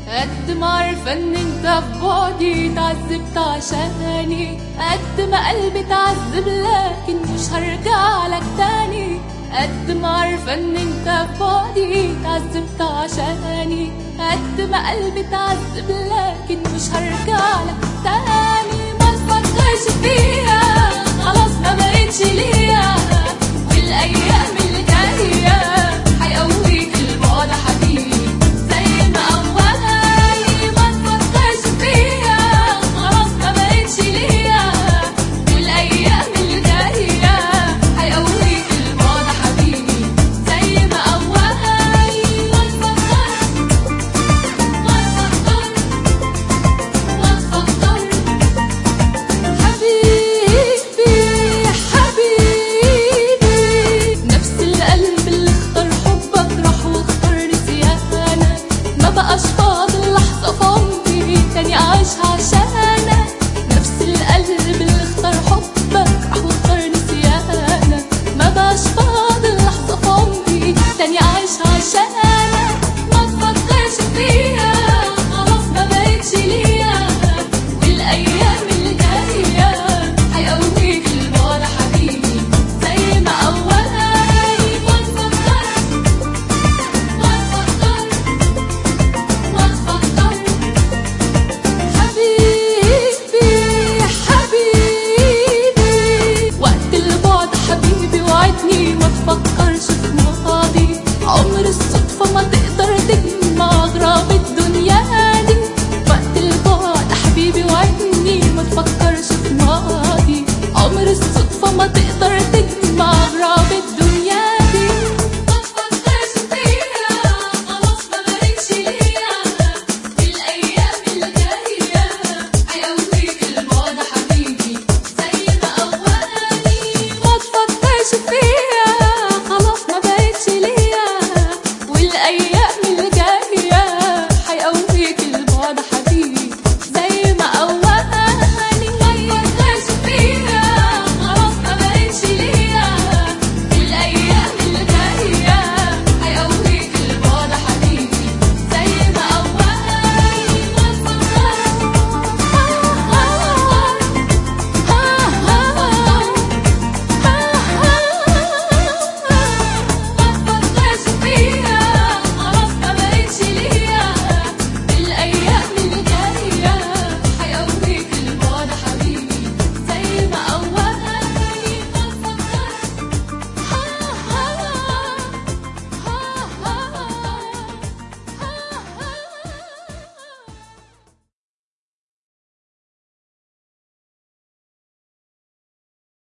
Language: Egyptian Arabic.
قد ما عارفة ان انت في بعدي اتعذبت عشاني قد ما قلبي اتعذب لكن مش هرجع لك تاني قد ما عارفة ان انت في بعدي اتعذبت عشاني قد ما قلبي اتعذب لكن مش هرجع لك تاني ما تفكرش فيها خلاص ما بقتش ليا والايام اللي جايه هيقويك البعد حبيبي زي ما اولاني ما تفكرش فيها خلاص ما بقتش ليا والايام اللي جايه هيقويك البعد حبيبي زي ما اولاني ما تفكرش ما تفكرش ما تفكرش حبيبي حبيبي نفس القلب اللي اختار حبك راح واختار نسيانك ما بقاش فاضل لحظة في عمري تاني عايشها عشانك نفس القلب اللي اختار حبك راح واختار نسيانك ما بقاش فاضل لحظة في عمري تاني عايشها عشانك ما تفكرش فيها خلاص ما بقتش ليا والايام اللي جايه هيقويك البعد حبيبي زي ما اولاني ما تفكرش ما تفكرش ما تفكرش حبيبي حبيبي وقت البعد حبيبي وعدني ما تفكرش في ماضي عمر الصدفة ما تقدر تجمع أغراب الدنيا دي وقت البعد حبيبي وعدني ما تفكرش في ماضي عمر الصدفة ما تقدر